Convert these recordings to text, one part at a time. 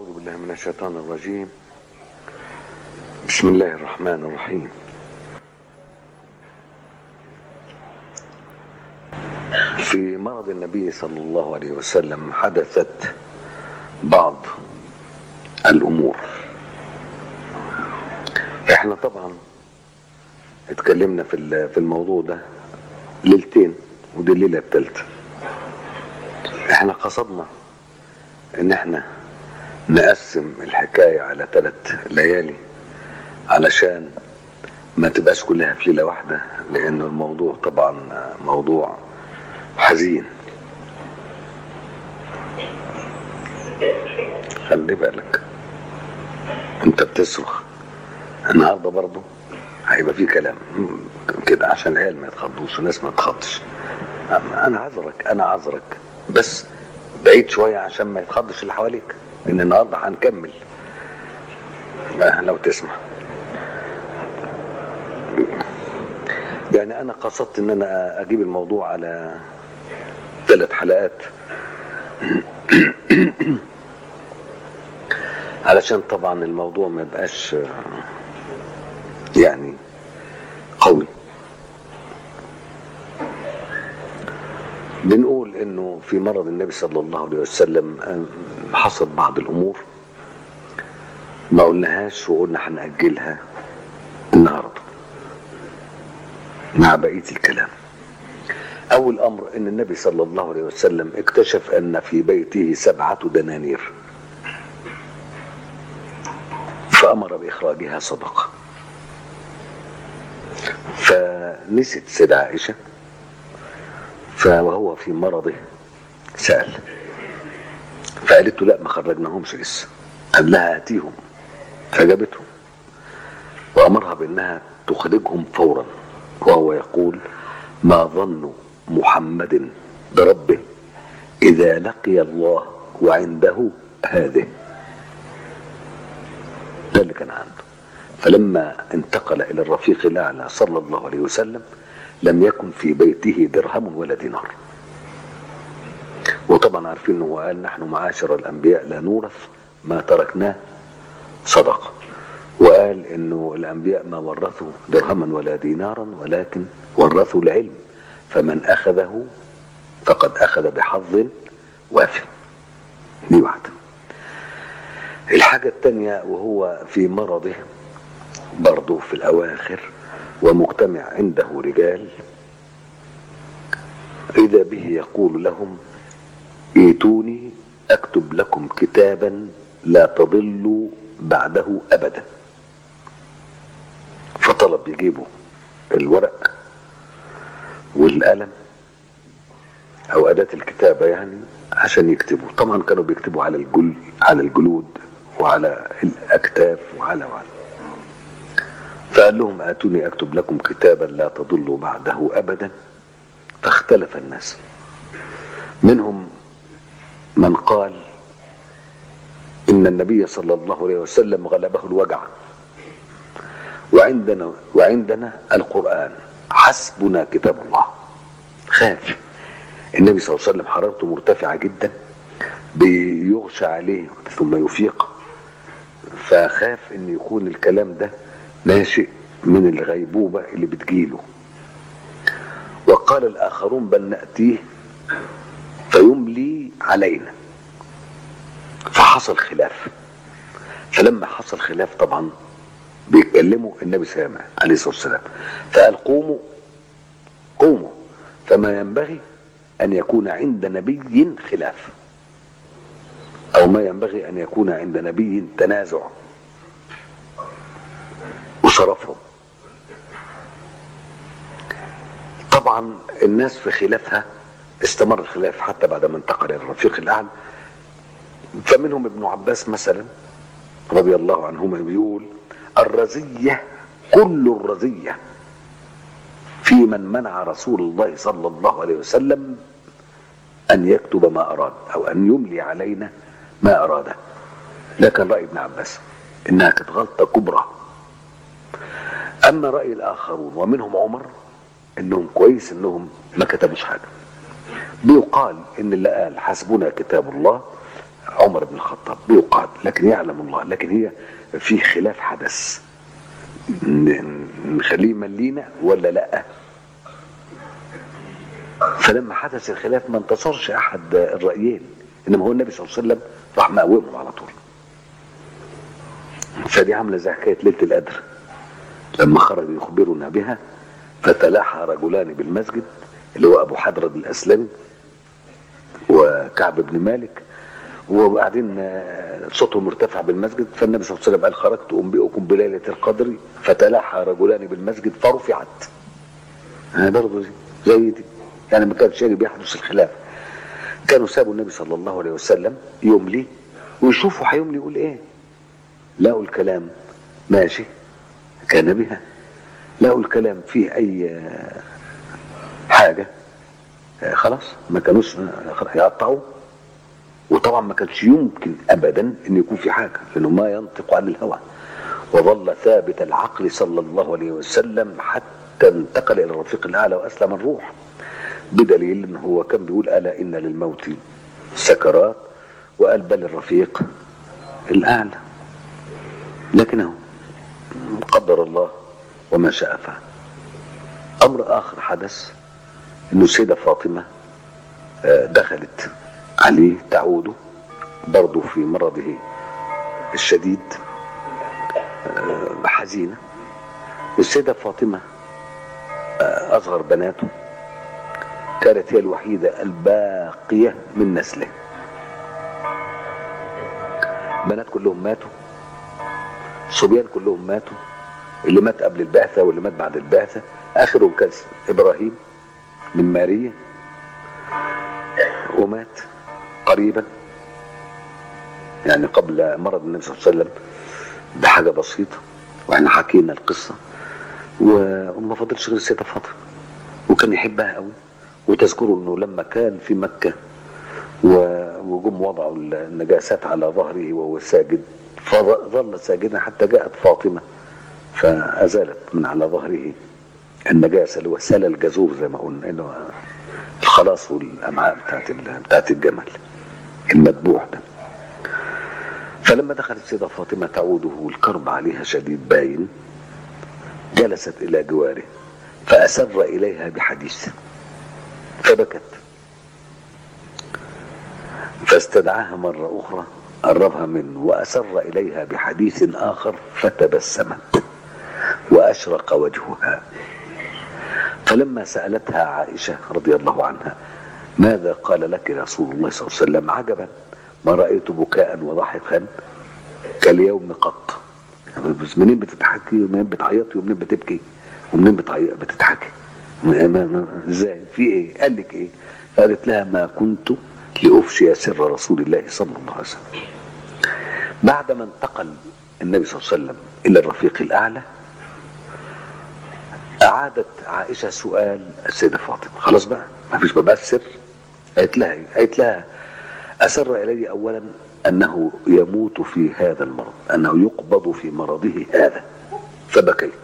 أعوذ بالله من الشيطان الرجيم بسم الله الرحمن الرحيم في مرض النبي صلى الله عليه وسلم حدثت بعض الأمور احنا طبعا اتكلمنا في في الموضوع ده ليلتين ودي الليله الثالثه احنا قصدنا ان احنا نقسم الحكايه على ثلاث ليالي علشان ما تبقاش كلها في ليله واحده لان الموضوع طبعا موضوع حزين خلي بالك انت بتصرخ النهارده برضه هيبقى في كلام كده عشان العيال ما يتخضوش والناس ما تخضش انا عذرك انا عذرك بس بعيد شويه عشان ما يتخضش اللي حواليك لان النهارده هنكمل لو تسمع يعني انا قصدت ان انا اجيب الموضوع على ثلاث حلقات علشان طبعا الموضوع ما يبقاش يعني قوي بنقول انه في مرض النبي صلى الله عليه وسلم حصل بعض الامور ما قلناهاش وقلنا هنأجلها النهارده مع بقيه الكلام اول امر ان النبي صلى الله عليه وسلم اكتشف ان في بيته سبعه دنانير فامر باخراجها صدقه فنسيت سيدة عائشة فوهو في مرضه سأل فقالت له لا ما خرجناهمش لسه قال لها هاتيهم فجابتهم وأمرها بأنها تخرجهم فورا وهو يقول ما ظن محمد بربه إذا لقي الله وعنده هذه ده اللي كان عنده فلما انتقل الى الرفيق الاعلى صلى الله عليه وسلم لم يكن في بيته درهم ولا دينار وطبعا عارفين انه قال نحن معاشر الانبياء لا نورث ما تركناه صدقه وقال انه الانبياء ما ورثوا درهما ولا دينارا ولكن ورثوا العلم فمن اخذه فقد اخذ بحظ وافر دي واحده الحاجه الثانيه وهو في مرضه برضه في الأواخر ومجتمع عنده رجال إذا به يقول لهم ائتوني أكتب لكم كتابا لا تضلوا بعده أبدا فطلب يجيبوا الورق والقلم أو أداة الكتابة يعني عشان يكتبوا طبعا كانوا بيكتبوا على الجل على الجلود وعلى الأكتاف وعلى وعلى فقال لهم اتوني اكتب لكم كتابا لا تضلوا بعده ابدا فاختلف الناس منهم من قال ان النبي صلى الله عليه وسلم غلبه الوجع وعندنا وعندنا القران حسبنا كتاب الله خاف النبي صلى الله عليه وسلم حرارته مرتفعه جدا بيغشى عليه ثم يفيق فخاف ان يكون الكلام ده ناشئ من الغيبوبة اللي بتجيله وقال الآخرون بل نأتيه فيملي علينا فحصل خلاف فلما حصل خلاف طبعا بيتكلموا النبي سامع عليه الصلاة والسلام فقال قوموا قوموا فما ينبغي أن يكون عند نبي خلاف أو ما ينبغي أن يكون عند نبي تنازع وشرفهم طبعا الناس في خلافها استمر الخلاف حتى بعد ما انتقل الى الرفيق الاعلى فمنهم ابن عباس مثلا رضي الله عنهما بيقول الرزية كل الرزية في من منع رسول الله صلى الله عليه وسلم أن يكتب ما أراد أو أن يملي علينا ما أراده لكن رأي ابن عباس إنها كانت غلطة كبرى اما راي الاخرون ومنهم عمر انهم كويس انهم ما كتبوش حاجه بيقال ان اللي قال حسبنا كتاب الله عمر بن الخطاب بيقال لكن يعلم الله لكن هي في خلاف حدث ن- نخليه يملينا ولا لا فلما حدث الخلاف ما انتصرش احد الرايين انما هو النبي صلى الله عليه وسلم راح مقومهم على طول فدي عامله زي حكايه ليله القدر لما خرج يخبرنا بها فتلاحى رجلان بالمسجد اللي هو ابو حضرة الاسلمي وكعب بن مالك وبعدين آه، صوتهم مرتفع بالمسجد فالنبي صلى الله عليه وسلم قال خرجت انبئكم بليله القدر فتلاحى رجلان بالمسجد فرفعت آه برضه زي- زي دي يعني ما كانش يجب يحدث الخلاف كانوا سابوا النبي صلى الله عليه وسلم يملي ويشوفوا هيملي يقول ايه لقوا الكلام ماشي كان بها لقوا الكلام فيه اي آه، حاجه آه، خلاص ما كانوش آه، خلاص يقطعوا وطبعا ما كانش يمكن ابدا ان يكون في حاجه لانه ما ينطق عن الهوى وظل ثابت العقل صلى الله عليه وسلم حتى انتقل الى الرفيق الاعلى واسلم الروح بدليل ان هو كان بيقول الا ان للموت سكرات وقال بل الرفيق الاعلى لكنه قدر الله وما شاء فعل امر اخر حدث انه السيده فاطمه آه، دخلت عليه تعوده برضه في مرضه الشديد آه، حزينه والسيده فاطمه آه، اصغر بناته كانت هي الوحيده الباقيه من نسله بنات كلهم ماتوا الصبيان كلهم ماتوا اللي مات قبل البعثه واللي مات بعد البعثه اخرهم كان ابراهيم من ماريا ومات قريبا يعني قبل مرض النبي صلى الله عليه وسلم بحاجه بسيطه واحنا حكينا القصه وما فضلش غير السيده فاطمه وكان يحبها قوي وتذكروا انه لما كان في مكه و- وجم وضعوا النجاسات على ظهره وهو ساجد فظل ساجدا حتى جاءت فاطمه فازالت من على ظهره النجاسه اللي هو سال الجزور زي ما قلنا انه الخلاص والامعاء بتاعت ال- بتاعت الجمل المذبوح ده فلما دخلت السيده فاطمه تعوده والكرب عليها شديد باين جلست الى جواره فاسر اليها بحديث فبكت فاستدعاها مرة أخرى قربها منه وأسر إليها بحديث آخر فتبسمت وأشرق وجهها فلما سألتها عائشة رضي الله عنها ماذا قال لك رسول الله صلى الله عليه وسلم عجبا ما رأيت بكاء وضحكا كاليوم قط بس منين بتضحكي ومنين بتعيطي ومنين بتبكي ومنين بتعيط بتضحكي ما- ما- ما- ازاي في ايه قال لك ايه قالت لها ما كنت لأفشي سر رسول الله صلى الله عليه وسلم بعدما انتقل النبي صلى الله عليه وسلم إلى الرفيق الأعلى أعادت عائشة سؤال السيدة فاطمة خلاص بقى ما فيش بقى السر قالت لها إيه؟ قالت لها أسر إلي أولا أنه يموت في هذا المرض أنه يقبض في مرضه هذا فبكيت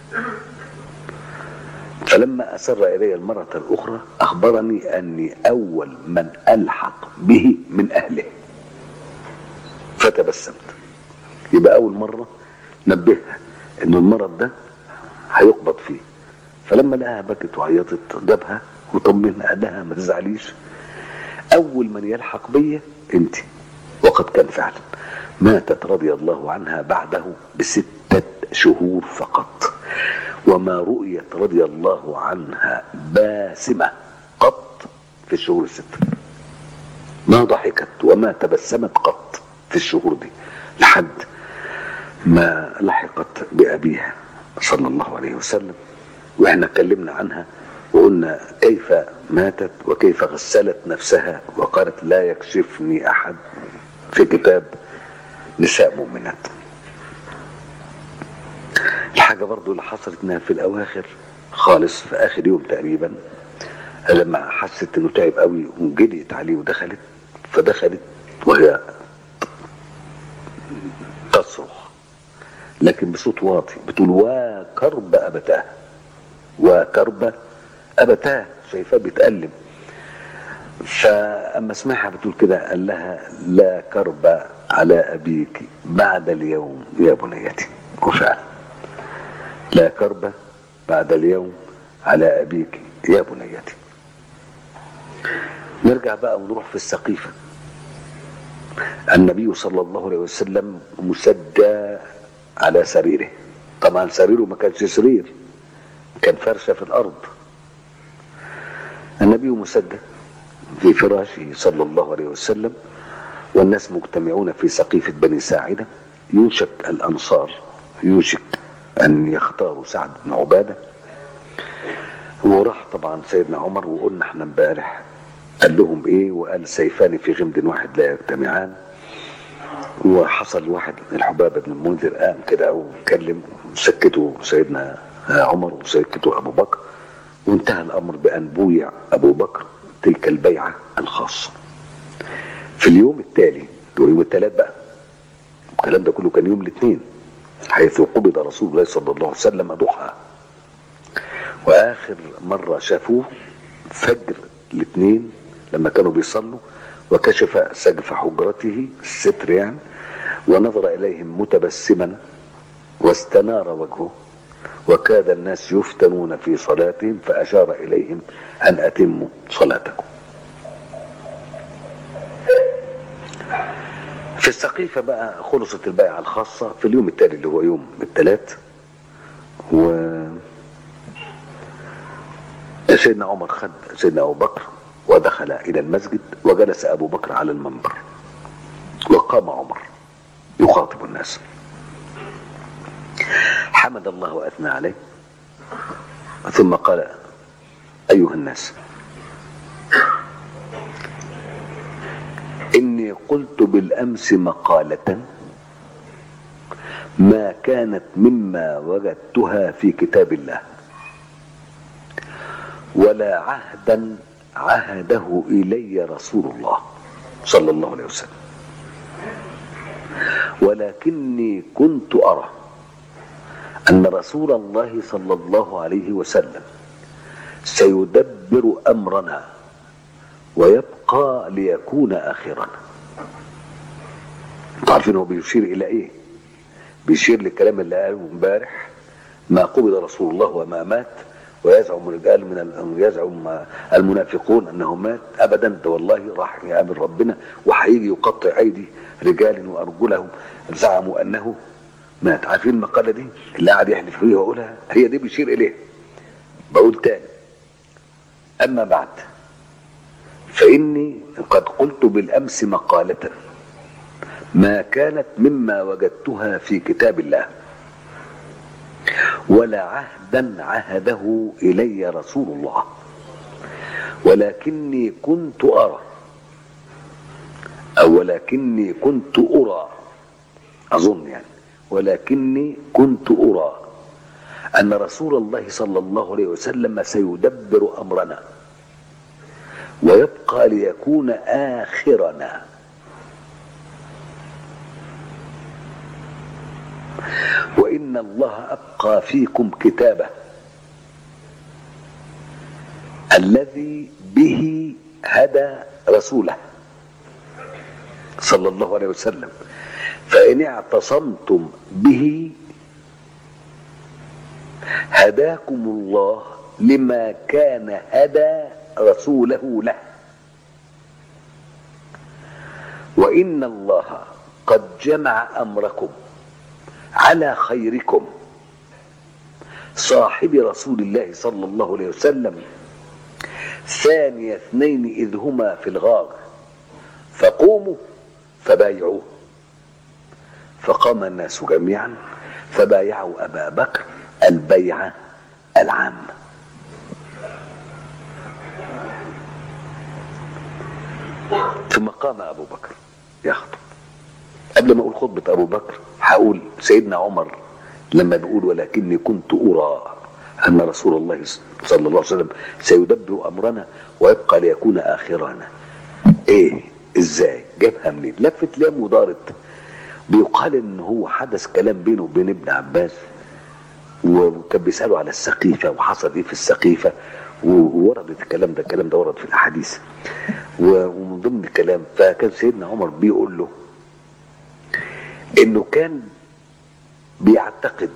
فلما أسر إلي المرة الأخرى أخبرني أني أول من ألحق به من أهله فتبسمت يبقى أول مرة نبهها إن المرض ده هيقبض فيه فلما لقاها بكت وعيطت جابها وطمنها قال لها ما تزعليش أول من يلحق بي أنت وقد كان فعلا ماتت رضي الله عنها بعده بستة شهور فقط وما رؤيت رضي الله عنها باسمة قط في الشهور الستة ما ضحكت وما تبسمت قط في الشهور دي لحد ما لحقت بأبيها صلى الله عليه وسلم واحنا اتكلمنا عنها وقلنا كيف ماتت وكيف غسلت نفسها وقالت لا يكشفني احد في كتاب نساء مؤمنات الحاجة برضو اللي حصلت انها في الاواخر خالص في اخر يوم تقريبا لما حست انه تعب قوي وجريت عليه ودخلت فدخلت وهي تصرخ لكن بصوت واطي بتقول وكرب ابتاه وكرب ابتاه شايفاه بيتألم فأما سمعها بتقول كده قال لها لا كرب على أبيك بعد اليوم يا بنيتي وفعلا لا كرب بعد اليوم على أبيك يا بنيتي نرجع بقى ونروح في السقيفة النبي صلى الله عليه وسلم مسجى على سريره طبعا سريره ما كانش سرير كان فرشة في الأرض النبي مسجى في فراشه صلى الله عليه وسلم والناس مجتمعون في سقيفة بني ساعدة يوشك الأنصار يوشك أن يختاروا سعد بن عبادة وراح طبعا سيدنا عمر وقلنا احنا امبارح قال لهم ايه وقال سيفان في غمد واحد لا يجتمعان وحصل واحد الحباب بن المنذر قام كده وكلم سكته سيدنا عمر وسكته ابو بكر وانتهى الامر بان بويع ابو بكر تلك البيعه الخاصه في اليوم التالي يوم الثلاث بقى الكلام ده كله كان يوم الاثنين حيث قبض رسول الله صلى الله عليه وسلم ضحى واخر مره شافوه فجر الاثنين لما كانوا بيصلوا وكشف سقف حجرته الستر يعني ونظر اليهم متبسما واستنار وجهه وكاد الناس يفتنون في صلاتهم فاشار اليهم ان اتموا صلاتكم في السقيفة بقى خلصت البيعة الخاصة في اليوم التالي اللي هو يوم الثلاث و سيدنا عمر خد سيدنا أبو بكر ودخل إلى المسجد وجلس أبو بكر على المنبر وقام عمر يخاطب الناس حمد الله وأثنى عليه ثم قال أيها الناس إني قلت بالأمس مقالة ما كانت مما وجدتها في كتاب الله ولا عهدا عهده إلي رسول الله صلى الله عليه وسلم ولكني كنت أرى أن رسول الله صلى الله عليه وسلم سيدبر أمرنا ويبقى ليكون آخرنا انتوا عارفين هو بيشير إلى إيه بيشير للكلام اللي قاله امبارح ما قبض رسول الله وما مات ويزعم رجال من يزعم المنافقون انه مات ابدا ده والله راح يقابل ربنا وهيجي يقطع ايدي رجال وارجلهم زعموا انه مات عارفين المقاله دي اللي قاعد يحلف فيها ويقولها هي دي بيشير اليها بقول تاني اما بعد فاني قد قلت بالامس مقاله ما كانت مما وجدتها في كتاب الله ولا عهدا عهده الي رسول الله ولكني كنت ارى او ولكني كنت ارى اظن يعني ولكني كنت ارى ان رسول الله صلى الله عليه وسلم سيدبر امرنا ويبقى ليكون اخرنا وان الله ابقى فيكم كتابه الذي به هدى رسوله صلى الله عليه وسلم فان اعتصمتم به هداكم الله لما كان هدى رسوله له وان الله قد جمع امركم على خيركم صاحب رسول الله صلى الله عليه وسلم ثاني اثنين اذ هما في الغار فقوموا فبايعوه فقام الناس جميعا فبايعوا ابا بكر البيعه العامه ثم قام ابو بكر يخطب قبل ما اقول خطبه ابو بكر هقول سيدنا عمر لما بيقول ولكني كنت ارى ان رسول الله صلى الله عليه وسلم سيدبر امرنا ويبقى ليكون اخرنا ايه ازاي جابها منين لفت لام ودارت بيقال ان هو حدث كلام بينه وبين ابن عباس وكان بيساله على السقيفه وحصل ايه في السقيفه ووردت الكلام ده الكلام ده ورد في الاحاديث و- ومن ضمن الكلام فكان سيدنا عمر بيقول له انه كان بيعتقد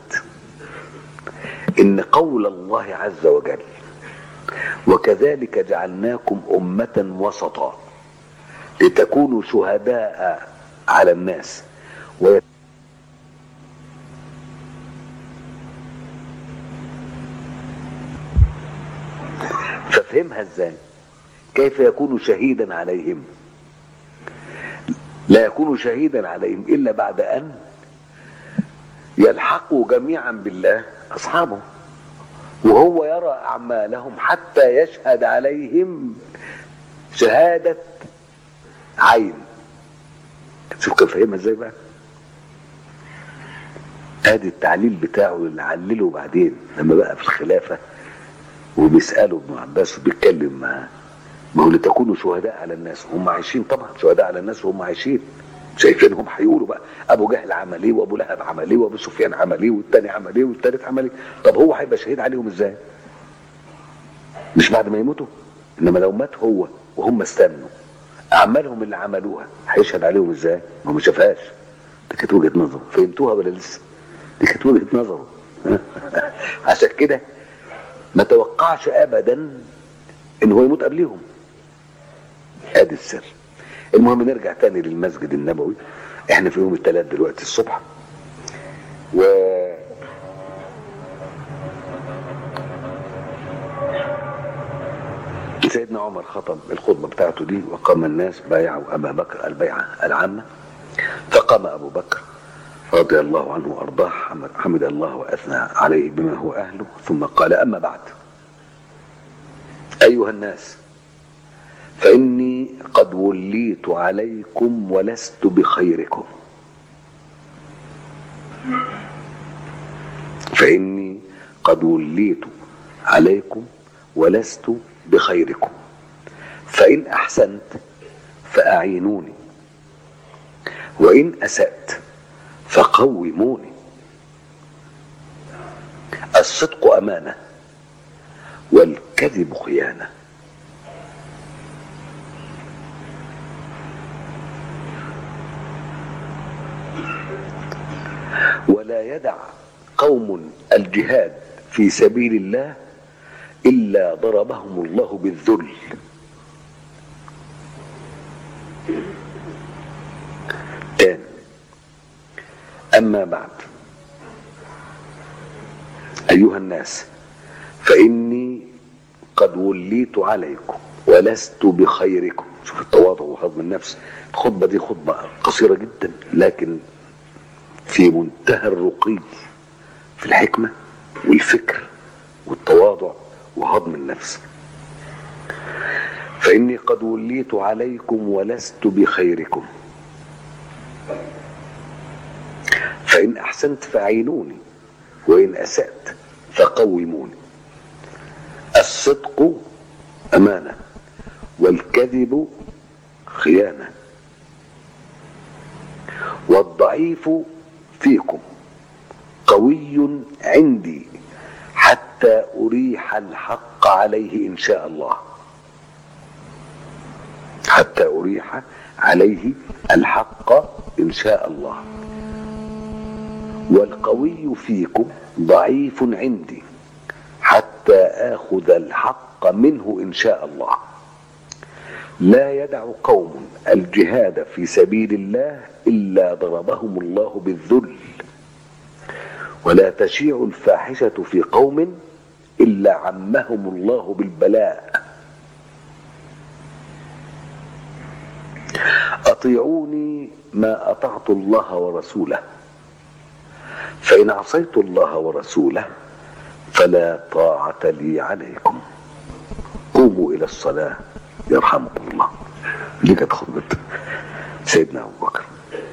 ان قول الله عز وجل وكذلك جعلناكم أمة وسطا لتكونوا شهداء على الناس و ففهمها ازاي كيف يكون شهيدا عليهم لا يكون شهيدا عليهم الا بعد ان يلحقوا جميعا بالله اصحابه وهو يرى اعمالهم حتى يشهد عليهم شهاده عين شوف كان فاهمها ازاي بقى ادي التعليل بتاعه اللي علله بعدين لما بقى في الخلافه وبيساله ابن عباس وبيتكلم معاه ما هو لتكونوا شهداء على الناس هم عايشين طبعا شهداء على الناس وهم عايشين شايفينهم هيقولوا بقى ابو جهل عمل ايه وابو لهب عمل ايه وابو سفيان عمل ايه والتاني عمل ايه والتالت عمل ايه طب هو هيبقى شهيد عليهم ازاي مش بعد ما يموتوا انما لو مات هو وهم استنوا اعمالهم اللي عملوها هيشهد عليهم ازاي ما هو ما شافهاش دي كانت وجهه نظره فهمتوها ولا لسه دي كانت وجهه نظره عشان كده ما توقعش ابدا ان هو يموت قبليهم ادي السر المهم نرجع تاني للمسجد النبوي احنا في يوم الثلاث دلوقتي الصبح و سيدنا عمر خطب الخطبة بتاعته دي وقام الناس بايعوا أبا بكر البيعة العامة فقام أبو بكر رضي الله عنه وأرضاه حمد, حمد الله وأثنى عليه بما هو أهله ثم قال أما بعد أيها الناس فإني قد وليت عليكم ولست بخيركم فإني قد وليت عليكم ولست بخيركم فإن أحسنت فأعينوني وإن أسأت فقوموني الصدق أمانة والكذب خيانة ولا يدع قوم الجهاد في سبيل الله إلا ضربهم الله بالذل تاني أما بعد أيها الناس فإني قد وليت عليكم ولست بخيركم شوف التواضع وهضم النفس الخطبة دي خطبة قصيرة جدا لكن في منتهى الرقي في الحكمة والفكر والتواضع وهضم النفس فإني قد وليت عليكم ولست بخيركم فإن أحسنت فأعينوني وإن أسأت فقوموني الصدق أمانة والكذب خيانة والضعيف فيكم قوي عندي حتى أريح الحق عليه إن شاء الله حتى أريح عليه الحق إن شاء الله والقوي فيكم ضعيف عندي حتى آخذ الحق منه إن شاء الله لا يدع قوم الجهاد في سبيل الله إلا ضربهم الله بالذل ولا تشيع الفاحشة في قوم إلا عمهم الله بالبلاء أطيعوني ما أطعت الله ورسوله فإن عصيت الله ورسوله فلا طاعة لي عليكم قوموا إلى الصلاة يرحمكم الله دي كانت خطبة سيدنا أبو بكر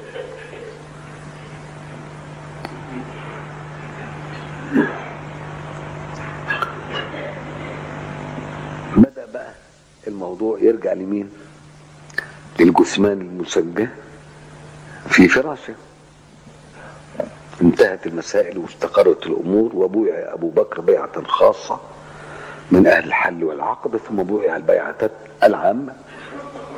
بدأ بقى الموضوع يرجع لمين للجثمان المسجى في فراشه انتهت المسائل واستقرت الامور وبويع ابو بكر بيعه خاصه من اهل الحل والعقد ثم بويع البيعه العامه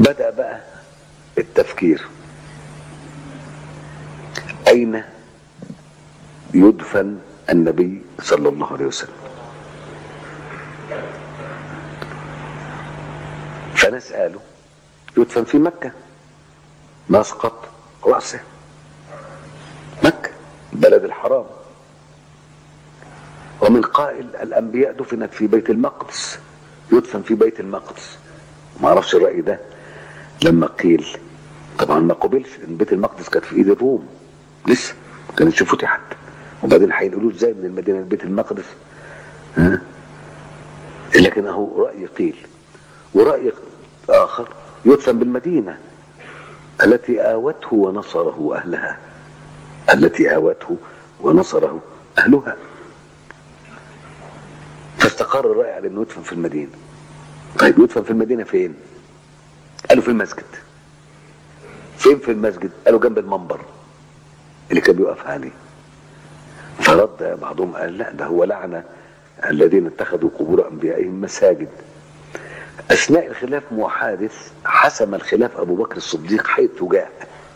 بدأ بقى التفكير أين يدفن النبي صلى الله عليه وسلم فناس قالوا يدفن في مكة مسقط رأسه مكة بلد الحرام ومن قائل الأنبياء دفنت في بيت المقدس يدفن في بيت المقدس ما اعرفش الرأي ده لما قيل طبعا ما قبلش ان بيت المقدس كانت في ايد الروم لسه ما كانتش فتحت وبعدين هينقلوه ازاي من المدينه لبيت المقدس ها لكن اهو راي قيل وراي اخر يدفن بالمدينه التي اوته ونصره اهلها التي اوته ونصره اهلها فاستقر الراي على انه يدفن في المدينه طيب يدفن في المدينه فين قالوا في المسجد فين في المسجد قالوا جنب المنبر اللي كان بيقف عليه فرد بعضهم قال لا ده هو لعنه الذين اتخذوا قبور انبيائهم مساجد اثناء الخلاف محادث حسم الخلاف ابو بكر الصديق حيث جاء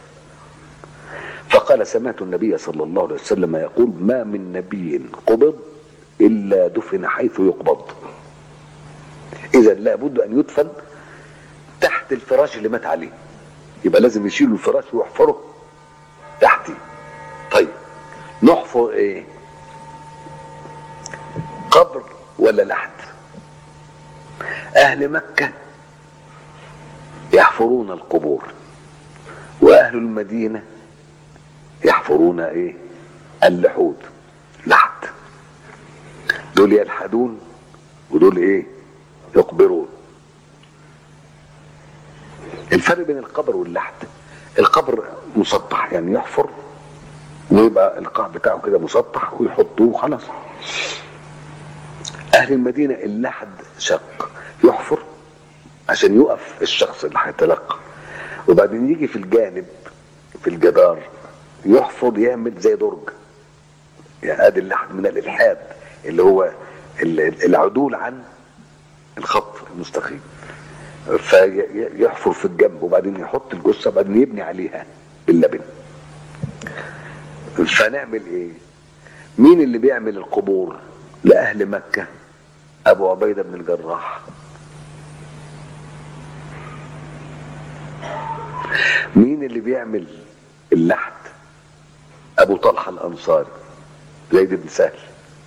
فقال سمعت النبي صلى الله عليه وسلم يقول ما من نبي قبض الا دفن حيث يقبض اذا لابد ان يدفن تحت الفراش اللي مات عليه يبقى لازم يشيلوا الفراش ويحفره تحتي طيب نحفر ايه قبر ولا لحد اهل مكة يحفرون القبور واهل المدينة يحفرون ايه اللحود لحد دول يلحدون ودول ايه يقبرون الفرق بين القبر واللحد القبر مسطح يعني يحفر ويبقى القاع بتاعه كده مسطح ويحطوه خلاص اهل المدينه اللحد شق يحفر عشان يقف الشخص اللي هيتلقى وبعدين يجي في الجانب في الجدار يحفر يعمل زي درج يعني ادي اللحد من الالحاد اللي هو العدول عن الخط المستقيم فيحفر في الجنب وبعدين يحط الجثه وبعدين يبني عليها باللبن فنعمل ايه مين اللي بيعمل القبور لاهل مكه ابو عبيده بن الجراح مين اللي بيعمل اللحد ابو طلحه الانصاري زيد بن سهل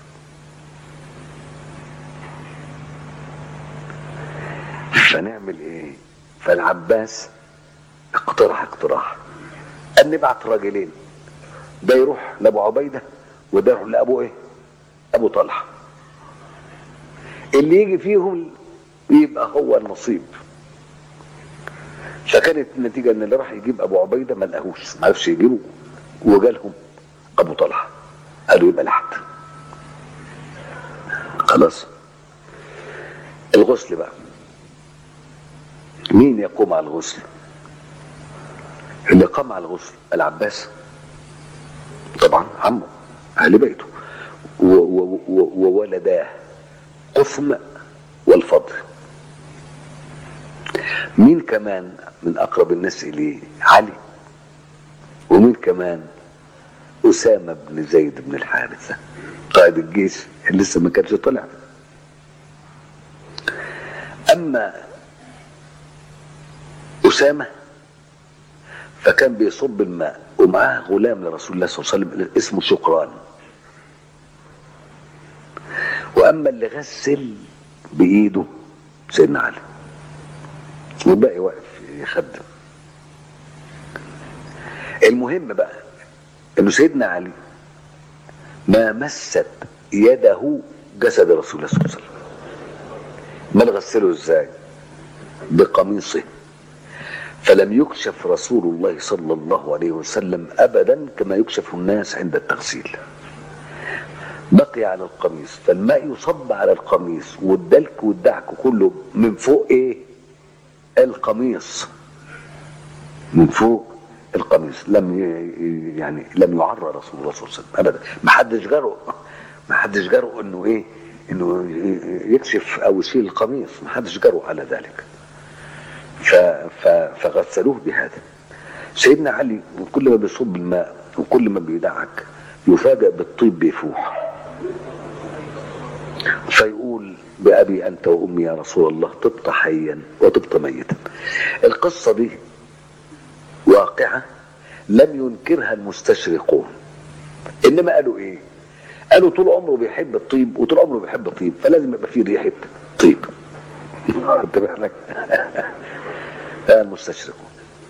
فنعمل ايه فالعباس اقترح اقتراح ان نبعت راجلين ده يروح لابو عبيده وده يروح لابو ايه ابو طلحه اللي يجي فيهم يبقى هو النصيب فكانت النتيجه ان اللي راح يجيب ابو عبيده ما لقاهوش ما عرفش يجيبه وجالهم ابو طلحه قالوا يبقى لحد خلاص الغسل بقى مين يقوم على الغسل اللي قام على الغسل العباس طبعا عمه اهل بيته وولداه قثم والفضل مين كمان من اقرب الناس اليه علي ومين كمان اسامه بن زيد بن الحارثه قائد الجيش اللي لسه ما كانش طلع اما اسامه فكان بيصب الماء ومعاه غلام لرسول الله صلى الله عليه وسلم اسمه شكران واما اللي غسل بايده سيدنا علي والباقي واقف يخدم المهم بقى انه سيدنا علي ما مست يده جسد رسول الله صلى الله عليه وسلم ما غسله ازاي بقميصه فلم يكشف رسول الله صلى الله عليه وسلم ابدا كما يكشف الناس عند التغسيل بقي على القميص فالماء يصب على القميص والدلك والدعك كله من فوق ايه القميص من فوق القميص لم يعني لم يعرى رسول الله صلى الله عليه وسلم ابدا ما حدش جرؤ ما حدش جرؤ انه ايه انه يكشف او يشيل القميص ما حدش جرؤ على ذلك ف... ف... فغسلوه بهذا سيدنا علي كل ما بيصب الماء وكل ما بيدعك يفاجأ بالطيب بيفوح فيقول بأبي أنت وأمي يا رسول الله طبت حيا وطبت ميتا القصة دي واقعة لم ينكرها المستشرقون إنما قالوا إيه قالوا طول عمره بيحب الطيب وطول عمره بيحب الطيب فلازم يبقى فيه ريحة طيب خدت بالك المستشرقون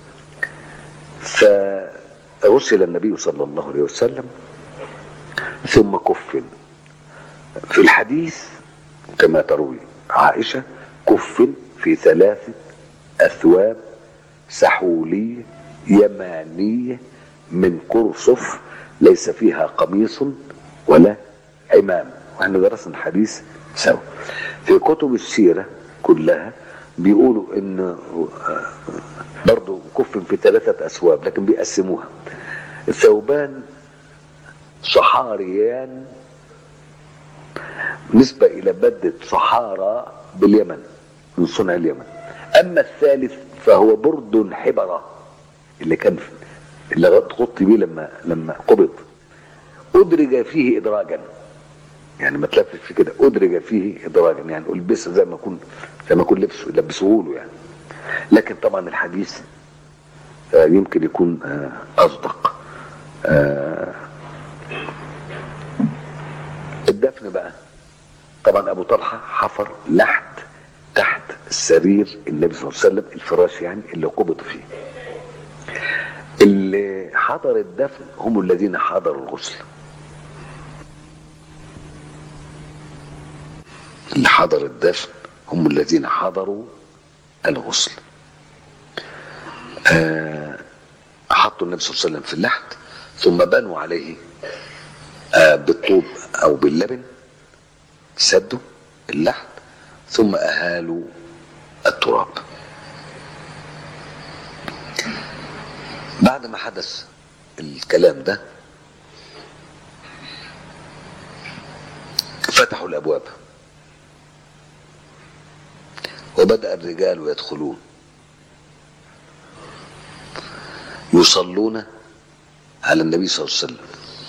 فغسل النبي صلى الله عليه وسلم ثم كفن في الحديث كما تروي عائشة كفن في ثلاثة أثواب سحولية يمانية من كرصف ليس فيها قميص ولا عمام واحنا درسنا الحديث سوا في كتب السيرة كلها بيقولوا ان برضو كفن في ثلاثة أثواب لكن بيقسموها الثوبان صحاريان نسبة إلى بدة صحارى باليمن من صنع اليمن أما الثالث فهو برد حبرة اللي كان اللي غطي بيه لما لما قبض أدرج فيه إدراجا يعني ما تلفت في كده أدرج فيه إدراجا يعني ألبسه زي ما يكون زي ما يكون لبسه يلبسوه له يعني لكن طبعا الحديث آه يمكن يكون آه أصدق آه الدفن بقى طبعا ابو طلحه حفر لحد تحت السرير النبي صلى الله عليه وسلم الفراش يعني اللي قبض فيه اللي حضر الدفن هم الذين حضروا الغسل اللي حضر الدفن هم الذين حضروا الغسل آه حطوا النبي صلى الله عليه وسلم في اللحد ثم بنوا عليه آه بالطوب او باللبن سدوا اللحد ثم اهالوا التراب بعد ما حدث الكلام ده فتحوا الابواب وبدا الرجال يدخلون يصلون على النبي صلى الله عليه وسلم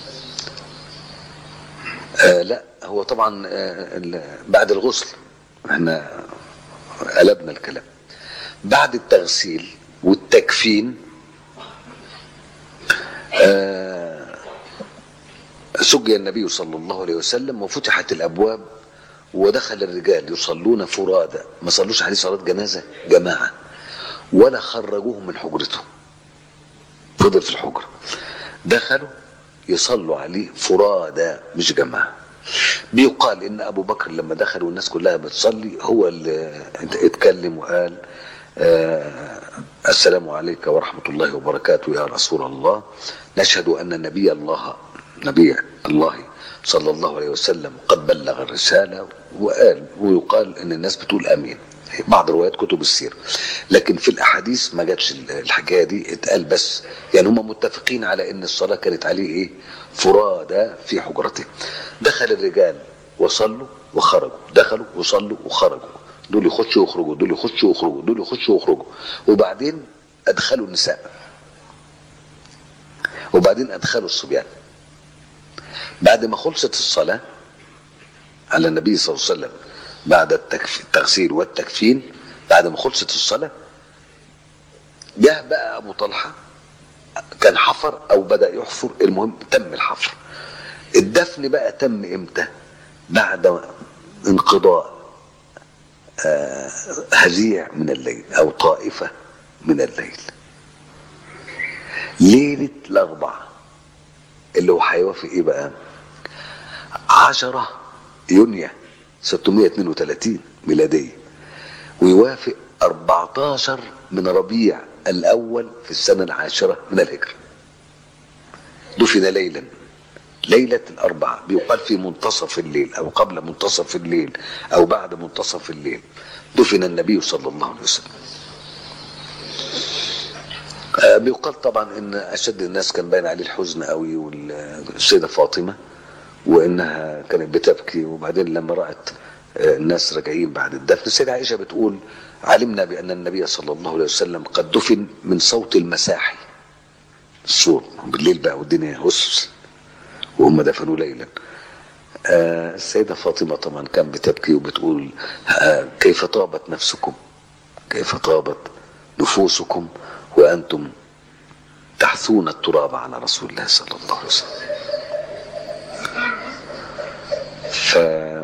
آه لا هو طبعا آه بعد الغسل احنا قلبنا الكلام بعد التغسيل والتكفين آه سجي النبي صلى الله عليه وسلم وفتحت الابواب ودخل الرجال يصلون فرادى ما صلوش عليه صلاه جنازه جماعه ولا خرجوهم من حجرته فضل في الحجره دخلوا يصلوا عليه فرادى مش جماعه بيقال ان ابو بكر لما دخل والناس كلها بتصلي هو اللي اتكلم وقال آه السلام عليك ورحمه الله وبركاته يا رسول الله نشهد ان نبي الله نبي الله صلى الله عليه وسلم قد بلغ الرساله وقال ويقال ان الناس بتقول امين بعض روايات كتب السير لكن في الاحاديث ما جاتش الحكايه دي اتقال بس يعني هم متفقين على ان الصلاه كانت عليه ايه فرادى في حجرته دخل الرجال وصلوا وخرجوا دخلوا وصلوا وخرجوا دول يخشوا ويخرجوا دول يخشوا ويخرجوا دول يخشوا ويخرجوا وبعدين ادخلوا النساء وبعدين ادخلوا الصبيان بعد ما خلصت الصلاه على النبي صلى الله عليه وسلم بعد التغسيل والتكفين بعد ما خلصت الصلاة جه بقى أبو طلحة كان حفر أو بدأ يحفر المهم تم الحفر الدفن بقى تم إمتى بعد انقضاء آه هزيع من الليل أو طائفة من الليل ليلة الأربع اللي هو هيوافق إيه بقى عشرة يونيو 632 ميلادية ويوافق 14 من ربيع الأول في السنة العاشرة من الهجرة دفن ليلا ليلة الأربعاء بيقال في منتصف الليل أو قبل منتصف الليل أو بعد منتصف الليل دفن النبي صلى الله عليه وسلم بيقال طبعا ان اشد الناس كان باين عليه الحزن قوي والسيده فاطمه وانها كانت بتبكي وبعدين لما رأت آه، الناس راجعين بعد الدفن السيدة عائشة بتقول علمنا بأن النبي صلى الله عليه وسلم قد دفن من صوت المساحي الصوت بالليل بقى والدنيا هس وهم دفنوا ليلا آه، السيدة فاطمة طبعا كان بتبكي وبتقول آه، كيف طابت نفسكم كيف طابت نفوسكم وأنتم تحثون التراب على رسول الله صلى الله عليه وسلم ف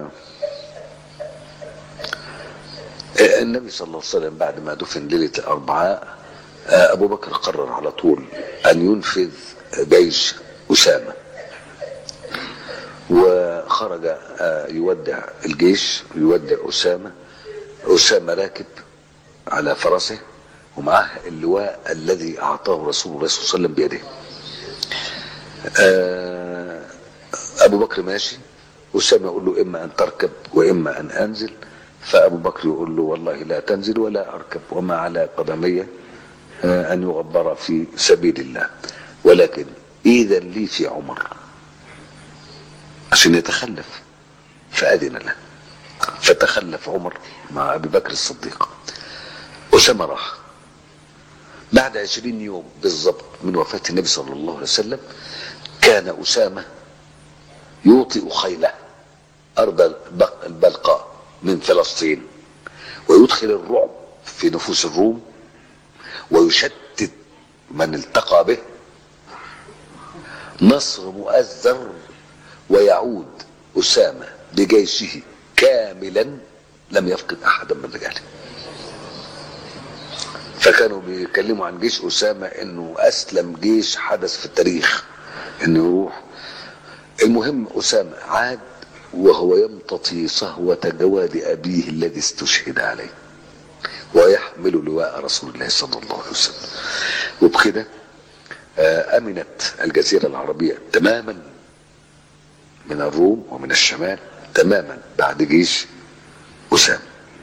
النبي صلى الله عليه وسلم بعد ما دفن ليلة الأربعاء آه، أبو بكر قرر على طول أن ينفذ جيش أسامة وخرج آه، يودع الجيش ويودع أسامة أسامة راكب على فرسه ومعه اللواء الذي أعطاه رسول الله صلى الله عليه وسلم بيده آه، أبو بكر ماشي أسامة يقول له إما أن تركب وإما أن أنزل فأبو بكر يقول له والله لا تنزل ولا أركب وما على قدمي آه، أن يغبر في سبيل الله ولكن إذا لي في عمر عشان يتخلف فأذن له فتخلف عمر مع أبي بكر الصديق أسامة راح بعد عشرين يوم بالضبط من وفاة النبي صلى الله عليه وسلم كان أسامة يوطئ خيله أرض البق- البلقاء من فلسطين ويدخل الرعب في نفوس الروم ويشتت من التقى به نصر مؤزر ويعود أسامة بجيشه كاملا لم يفقد أحدا من رجاله فكانوا بيتكلموا عن جيش أسامة إنه أسلم جيش حدث في التاريخ إنه يروح المهم أسامة عاد وهو يمتطي صهوة جواد أبيه الذي استشهد عليه ويحمل لواء رسول الله صلى الله عليه وسلم وبكده آه، أمنت الجزيرة العربية تماما من الروم ومن الشمال تماما بعد جيش أسامة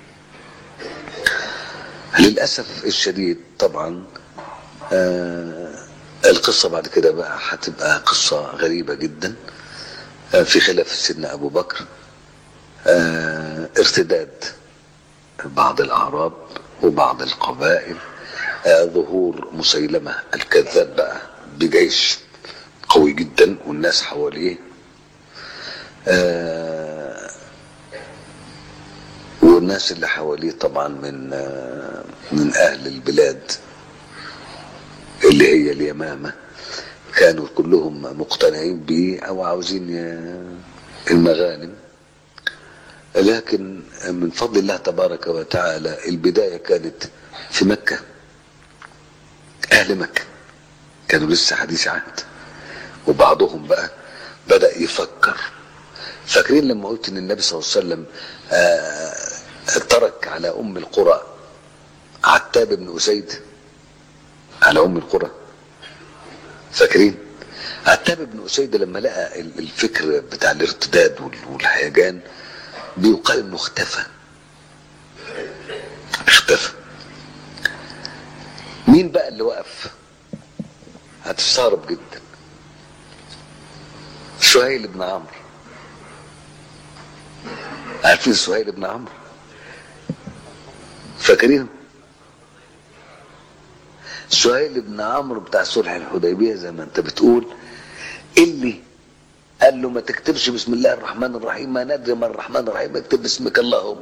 للأسف الشديد طبعا آه القصة بعد كده بقى هتبقى قصة غريبة جدا آه في خلاف سيدنا أبو بكر آه ارتداد بعض الأعراب وبعض القبائل آه ظهور مسيلمة الكذاب بقى بجيش قوي جدا والناس حواليه آه والناس اللي حواليه طبعا من آه من أهل البلاد اللي هي اليمامة كانوا كلهم مقتنعين به أو عاوزين ي- المغانم لكن من فضل الله تبارك وتعالى البداية كانت في مكة أهل مكة كانوا لسه حديث عهد وبعضهم بقى بدأ يفكر فاكرين لما قلت ان النبي صلى الله عليه وسلم آه، ترك على ام القرى عتاب بن اسيد على ام القرى فاكرين عتاب بن اسيد لما لقى ال- الفكر بتاع الارتداد وال- والهيجان بيقال انه اختفى اختفى مين بقى اللي وقف هتستغرب جدا سهيل بن عمرو عارفين سهيل بن عمرو فاكرين سهيل بن عمرو بتاع صلح الحديبيه زي ما انت بتقول اللي قال له ما تكتبش بسم الله الرحمن الرحيم ما ندري ما الرحمن الرحيم اكتب باسمك اللهم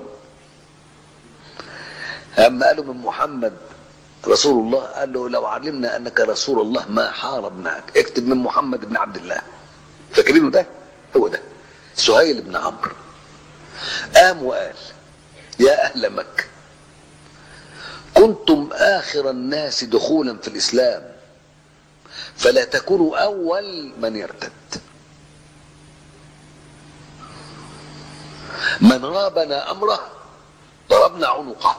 اما قالوا من محمد رسول الله قال له لو علمنا انك رسول الله ما حاربناك اكتب من محمد بن عبد الله فاكرينه ده هو ده سهيل بن عمرو قام وقال يا اهل مكه كنتم اخر الناس دخولا في الاسلام فلا تكونوا اول من يرتد من رابنا امره ضربنا عنقه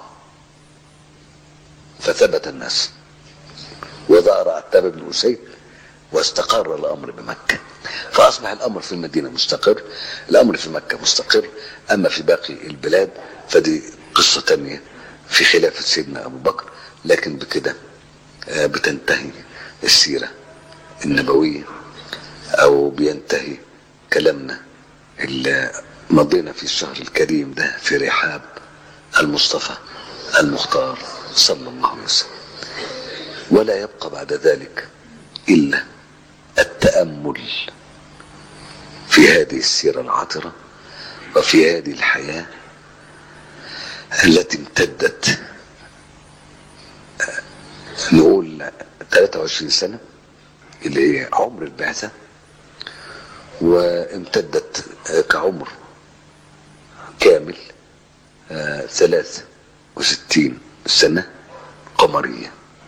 فثبت الناس وظهر عتاب بن اسيد واستقر الامر بمكه فاصبح الامر في المدينه مستقر الامر في مكه مستقر اما في باقي البلاد فدي قصه تانية في خلافه سيدنا ابو بكر لكن بكده آه، بتنتهي السيره النبويه او بينتهي كلامنا اللي مضينا في الشهر الكريم ده في رحاب المصطفى المختار صلى الله عليه وسلم ولا يبقى بعد ذلك إلا التأمل في هذه السيرة العطرة وفي هذه الحياة التي امتدت نقول 23 سنة اللي هي عمر البعثة وامتدت كعمر كامل ثلاث وستين سنة قمرية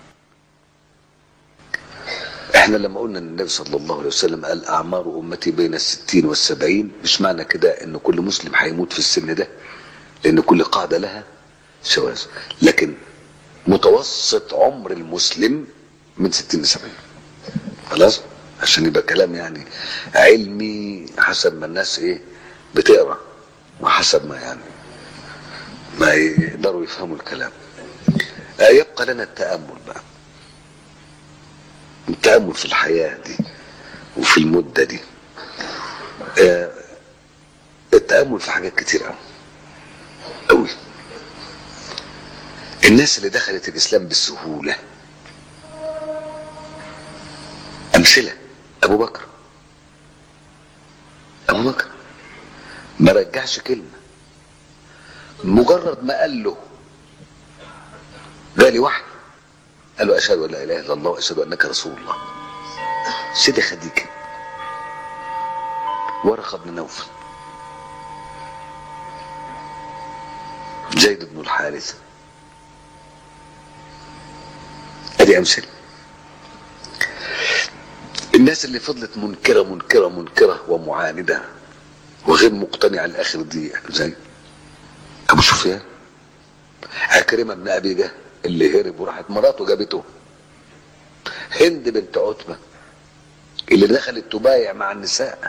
احنا لما قلنا ان النبي صلى الله عليه وسلم قال اعمار امتي بين الستين والسبعين مش معنى كده ان كل مسلم هيموت في السن ده لان كل قاعدة لها شواذ لكن متوسط عمر المسلم من ستين لسبعين خلاص عشان يبقى كلام يعني علمي حسب ما الناس ايه بتقرا وحسب ما يعني ما يقدروا يفهموا الكلام يبقى لنا التأمل بقى التأمل في الحياة دي وفي المدة دي التأمل في حاجات كتير قوي قوي الناس اللي دخلت الإسلام بالسهولة أمثلة أبو بكر أبو بكر ما رجعش كلمة مجرد ما قال له جالي وحي قال له أشهد أن لا إله إلا الله وأشهد أنك رسول الله سيدي خديجة ورقة بن نوفل زيد بن الحارثة ادي امثله الناس اللي فضلت منكره منكره منكره ومعانده وغير مقتنعه لاخر دقيقه زي ابو سفيان عكرمه بن ابي جهل اللي هرب وراحت مراته جابته هند بنت عتبه اللي دخلت تبايع مع النساء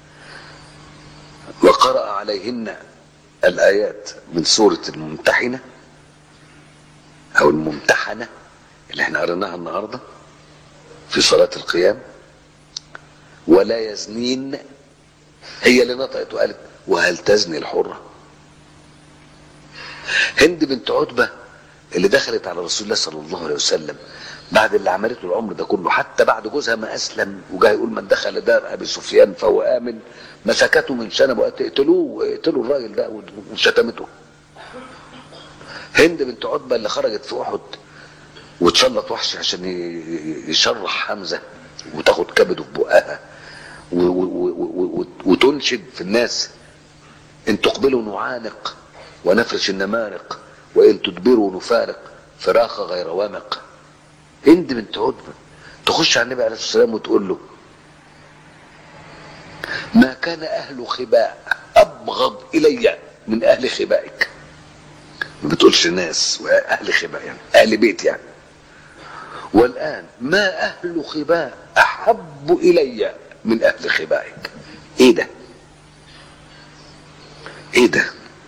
وقرأ عليهن الآيات من سورة الممتحنة أو الممتحنة اللي احنا قريناها النهارده في صلاة القيام ولا يزنين هي اللي نطقت وقالت وهل تزني الحرة هند بنت عتبة اللي دخلت على رسول الله صلى الله عليه وسلم بعد اللي عملته العمر ده كله حتى بعد جوزها ما اسلم وجاي يقول من دخل دار ابي سفيان فهو امن مسكته من شنب وقالت اقتلوه اقتلوا الراجل ده وشتمته هند بنت عتبه اللي خرجت في احد وتسلط وحش عشان يشرح حمزه وتاخد كبده في بقها وتنشد في الناس ان تقبلوا نعانق ونفرش النمارق وان تدبروا نفارق فراخ غير وامق هند بنت عتبه تخش على النبي عليه الصلاه والسلام وتقول له ما كان اهل خباء ابغض الي من اهل خبائك ما بتقولش ناس واهل خباء يعني اهل بيت يعني والآن ما أهل خباء أحب إلي من أهل خبائك إيه ده إيه ده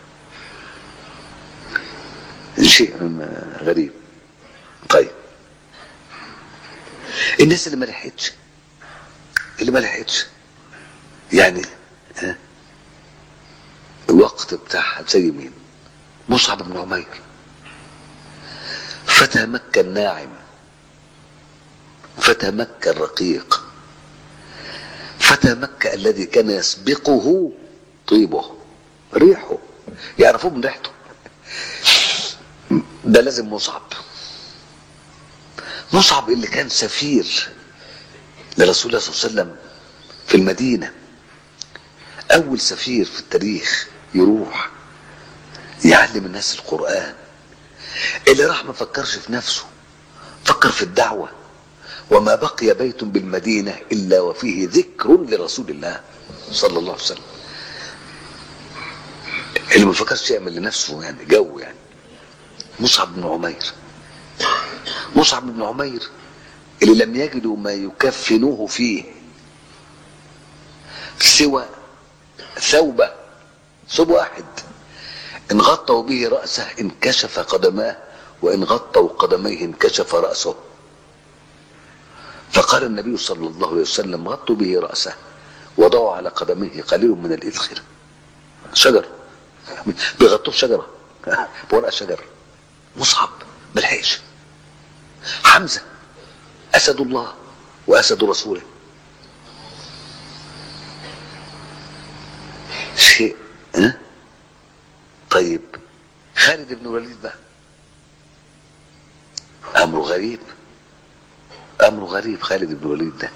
شيء غريب طيب الناس اللي ما لحقتش اللي ما لحقتش يعني ها الوقت بتاعها زي مين مصعب بن عمير فتى مكة الناعم فتى مكة الرقيق فتى مكة الذي كان يسبقه طيبه ريحه يعرفوه من ريحته ده لازم مصعب مصعب اللي كان سفير لرسول الله صلى الله عليه وسلم في المدينة أول سفير في التاريخ يروح يعلم الناس القرآن اللي راح ما فكرش في نفسه فكر في الدعوه وما بقي بيت بالمدينة إلا وفيه ذكر لرسول الله صلى الله عليه وسلم اللي ما فكرش يعمل لنفسه يعني جو يعني مصعب بن عمير مصعب بن عمير اللي لم يجدوا ما يكفنوه فيه سوى ثوبة ثوب واحد إن غطوا به رأسه انكشف قدماه وإن غطوا قدميه انكشف رأسه فقال النبي صلى الله عليه وسلم غطوا به رأسه وضعوا على قدميه قليل من الإذخر شجر بيغطوه بشجره بورق شجر مصعب ملحقش حمزه اسد الله واسد رسوله شيء ها طيب خالد بن الوليد بقى امره غريب امره غريب خالد بن الوليد ده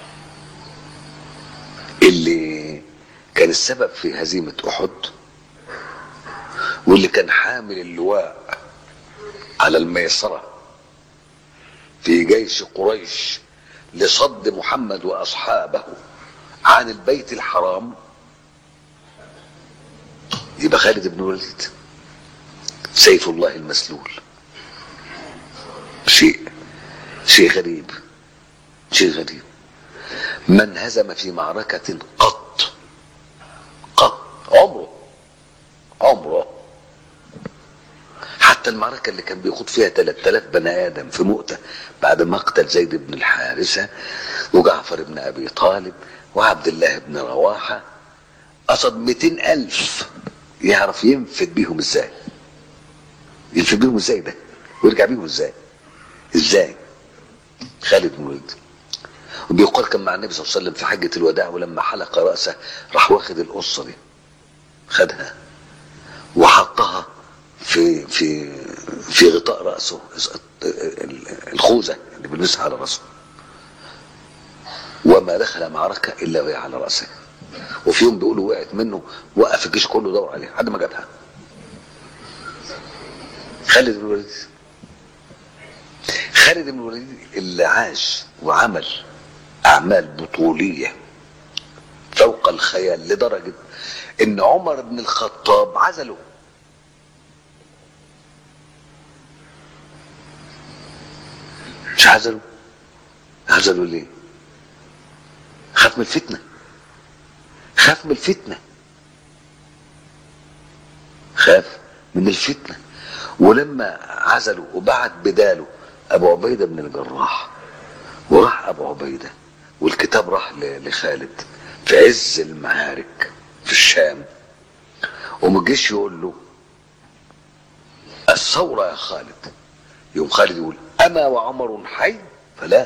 اللي كان السبب في هزيمة أحد واللي كان حامل اللواء على الميسرة في جيش قريش لصد محمد وأصحابه عن البيت الحرام يبقى خالد بن الوليد سيف الله المسلول شيء شيء غريب شيء غريب من هزم في معركة قط قط عمره عمره حتى المعركة اللي كان بيخوض فيها 3000 بني آدم في مؤتة بعد مقتل زيد بن الحارثة وجعفر بن أبي طالب وعبد الله بن رواحة قصد 200 ألف يعرف ينفد بيهم ازاي ينفد بيهم ازاي ده ويرجع بيهم ازاي ازاي خالد بن الوليد وبيقال كان مع النبي صلى الله عليه وسلم في حجة الوداع ولما حلق رأسه راح واخد القصة دي خدها وحطها في في في غطاء رأسه الخوذة اللي بيلبسها على رأسه وما دخل معركة إلا وهي على رأسه وفي يوم بيقولوا وقعت منه وقف الجيش كله دور عليها لحد ما جابها خالد بن الوليد خالد بن الوليد اللي عاش وعمل أعمال بطولية فوق الخيال لدرجة إن عمر بن الخطاب عزله مش عزله عزله ليه خاف من الفتنة خاف من الفتنة خاف من الفتنة ولما عزله وبعت بداله أبو عبيدة بن الجراح وراح أبو عبيدة والكتاب راح لخالد في عز المعارك في الشام وما جيش يقول له الثورة يا خالد يوم خالد يقول أما وعمر حي فلا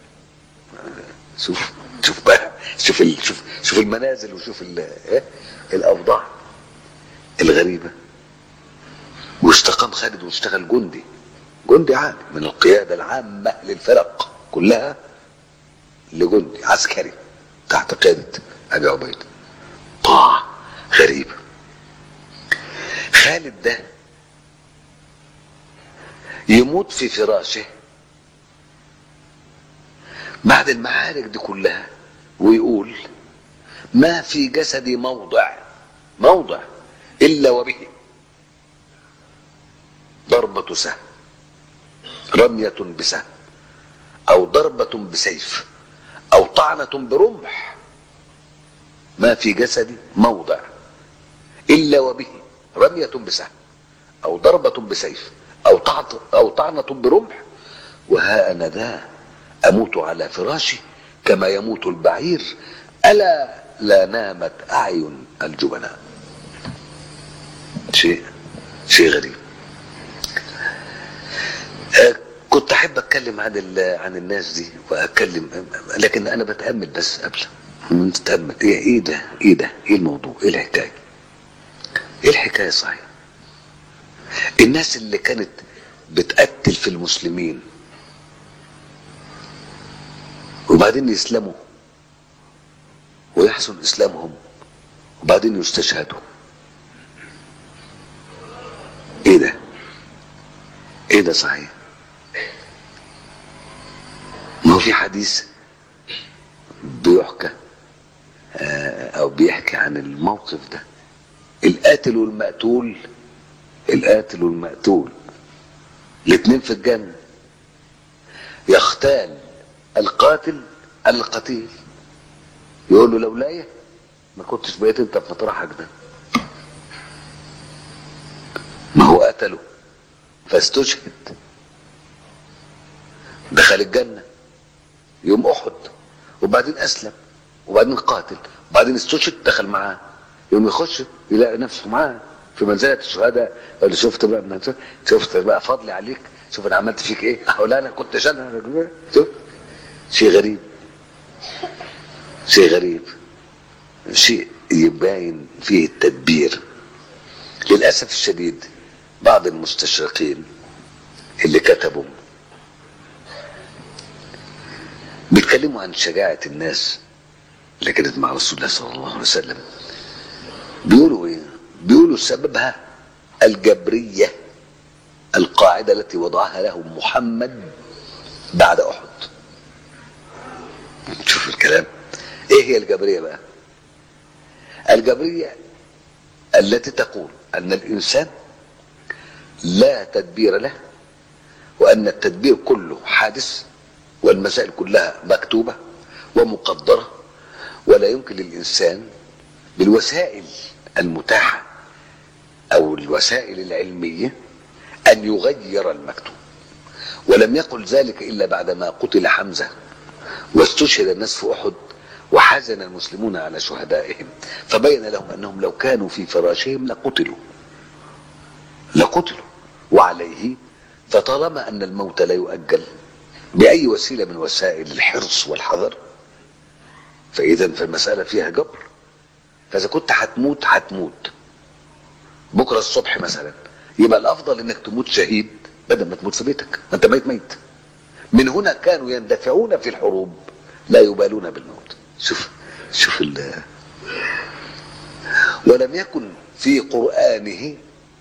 شوف شوف بقى شوف ال... شوف شوف المنازل وشوف ال... إيه؟ الأوضاع الغريبة واستقام خالد واشتغل جندي جندي عادي من القيادة العامة للفرق كلها لجندي عسكري تحت قيادة أبي عبيدة طاعة غريبة خالد ده يموت في فراشه بعد المعارك دي كلها ويقول ما في جسدي موضع موضع إلا وبه ضربة سهم رمية بسهم أو ضربة بسيف أو طعنة برمح ما في جسدي موضع إلا وبه رمية بسهم أو ضربة بسيف أو طعنة أو طعنة برمح وها أنا ذا أموت على فراشي كما يموت البعير ألا لا نامت أعين الجبناء شيء شيء غريب أه كنت احب اتكلم عن عن الناس دي واتكلم لكن انا بتامل بس قبل نتامل ايه ايه ده ايه ده ايه الموضوع ايه الحكايه ايه الحكايه صحيح الناس اللي كانت بتقتل في المسلمين وبعدين يسلموا ويحسن اسلامهم وبعدين يستشهدوا ايه ده ايه ده صحيح ما هو في حديث بيحكى او بيحكي عن الموقف ده القاتل والمقتول القاتل والمقتول الاثنين في الجنة يختال القاتل القتيل يقول له لولايا ما كنتش بقيت انت في مطرحك ده ما هو قتله فاستشهد دخل الجنة يوم أحد وبعدين أسلم وبعدين قاتل وبعدين استشهد دخل معاه يوم يخش يلاقي نفسه معاه في منزلة الشهداء يقول له شفت بقى من شفت بقى فضلي عليك شوف انا عملت فيك ايه اقول لا انا كنت شايل شوف شيء غريب شيء غريب شيء يباين فيه التدبير للأسف الشديد بعض المستشرقين اللي كتبوا بيتكلموا عن شجاعة الناس اللي كانت مع رسول الله صلى الله عليه وسلم بيقولوا ايه بيقولوا سببها الجبرية القاعدة التي وضعها له محمد بعد أحد شوف الكلام ايه هي الجبرية بقى الجبرية التي تقول أن الإنسان لا تدبير له وأن التدبير كله حادث والمسائل كلها مكتوبة ومقدرة ولا يمكن للإنسان بالوسائل المتاحة أو الوسائل العلمية أن يغير المكتوب ولم يقل ذلك إلا بعدما قتل حمزة واستشهد الناس في أحد وحزن المسلمون على شهدائهم فبين لهم أنهم لو كانوا في فراشهم لقتلوا لقتلوا وعليه فطالما أن الموت لا يؤجل بأي وسيلة من وسائل الحرص والحذر فإذا فالمسألة فيها جبر فإذا كنت هتموت هتموت بكرة الصبح مثلا يبقى الأفضل إنك تموت شهيد بدل ما تموت في بيتك ما أنت ميت ميت من هنا كانوا يندفعون في الحروب لا يبالون بالموت شوف شوف ال ولم يكن في قرآنه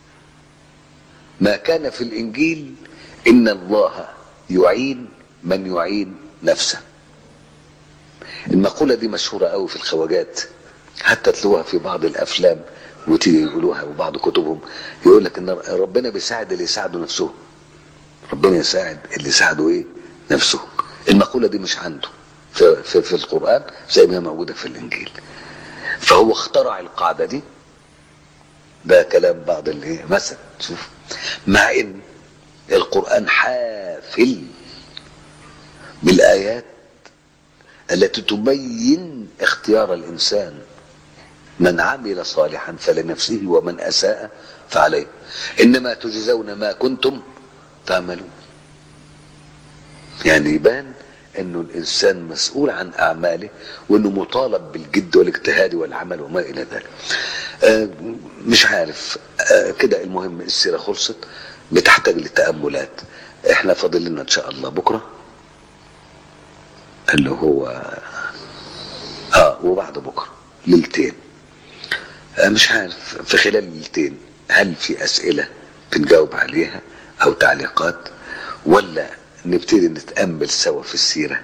ما كان في الإنجيل إن الله يعين من يعين نفسه المقولة دي مشهورة قوي في الخواجات حتى تلوها في بعض الأفلام وتيجي يقولوها وبعض كتبهم يقول لك إن ربنا بيساعد اللي يساعدوا نفسه ربنا يساعد اللي يساعدوا إيه نفسه المقولة دي مش عنده في, في, في القرآن زي ما هي موجودة في الإنجيل فهو اخترع القاعدة دي ده كلام بعض اللي مثلا شوف مع ان القرآن حافل بالآيات التي تبين اختيار الإنسان من عمل صالحا فلنفسه ومن أساء فعليه إنما تجزون ما كنتم تعملون يعني يبان انه الانسان مسؤول عن اعماله وانه مطالب بالجد والاجتهاد والعمل وما الى ذلك آه مش عارف آه كده المهم السيره خلصت بتحتاج لتاملات احنا فاضل لنا ان شاء الله بكره اللي هو اه وبعد بكره ليلتين آه مش عارف في خلال الليلتين هل في اسئله بنجاوب عليها او تعليقات ولا نبتدي نتأمل سوا في السيرة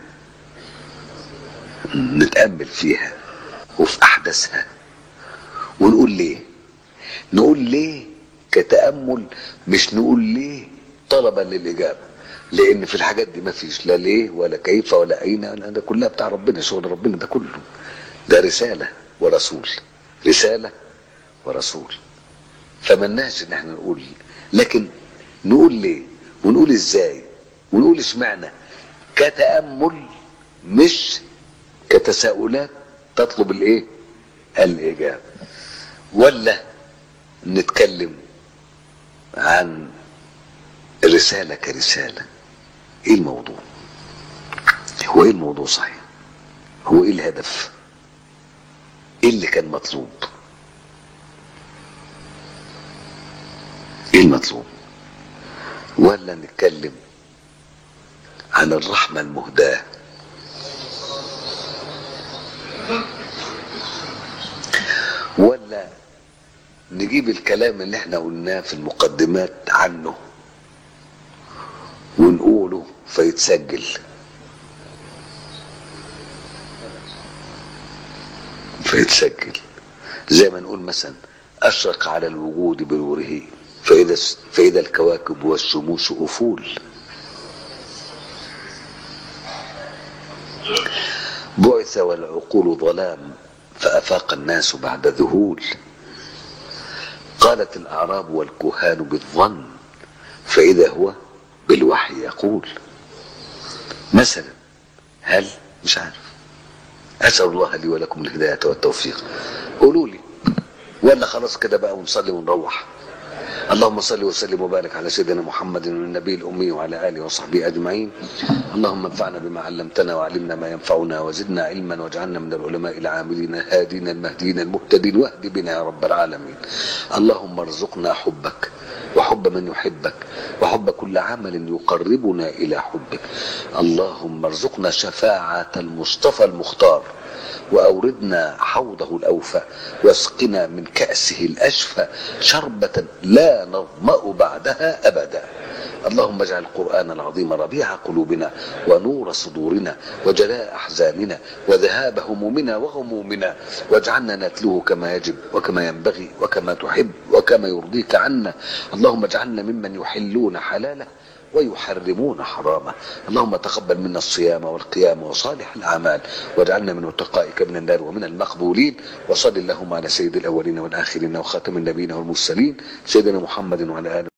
نتأمل فيها وفي أحداثها ونقول ليه نقول ليه كتأمل مش نقول ليه طلبا للإجابة لأن في الحاجات دي ما فيش لا ليه ولا كيف ولا أين ده كلها بتاع ربنا شغل ربنا ده كله ده رسالة ورسول رسالة ورسول فملناش ان احنا نقول لكن نقول ليه ونقول ازاي ونقول اشمعنى كتأمل مش كتساؤلات تطلب الايه الاجابة ولا نتكلم عن رسالة كرسالة ايه الموضوع هو ايه الموضوع صحيح هو ايه الهدف ايه اللي كان مطلوب ايه المطلوب ولا نتكلم عن الرحمة المهداة ولا نجيب الكلام اللي احنا قلناه في المقدمات عنه ونقوله فيتسجل فيتسجل زي ما نقول مثلا أشرق على الوجود بنوره فإذا فإذا الكواكب والشموس أفول بعث والعقول ظلام فأفاق الناس بعد ذهول قالت الأعراب والكهان بالظن فإذا هو بالوحي يقول مثلا هل مش عارف أسأل الله لي ولكم الهداية والتوفيق قولوا لي ولا خلاص كده بقى ونصلي ونروح اللهم صل وسلم وبارك على سيدنا محمد النبي الأمي وعلى آله وصحبه أجمعين اللهم انفعنا بما علمتنا وعلمنا ما ينفعنا وزدنا علما واجعلنا من العلماء العاملين الهادين المهديين المهتدين واهد بنا يا رب العالمين اللهم ارزقنا حبك وحب من يحبك وحب كل عمل يقربنا إلى حبك اللهم ارزقنا شفاعة المصطفى المختار وأوردنا حوضه الأوفى واسقنا من كأسه الأشفى شربة لا نظمأ بعدها أبدا اللهم اجعل القرآن العظيم ربيع قلوبنا ونور صدورنا وجلاء أحزاننا وذهاب همومنا وغمومنا واجعلنا نتلوه كما يجب وكما ينبغي وكما تحب وكما يرضيك عنا اللهم اجعلنا ممن يحلون حلاله ويحرمون حرامه اللهم تقبل منا الصيام والقيام وصالح الأعمال واجعلنا من متقائك من النار ومن المقبولين وصل اللهم على سيد الأولين والآخرين وخاتم النبيين والمرسلين سيدنا محمد وعلى آله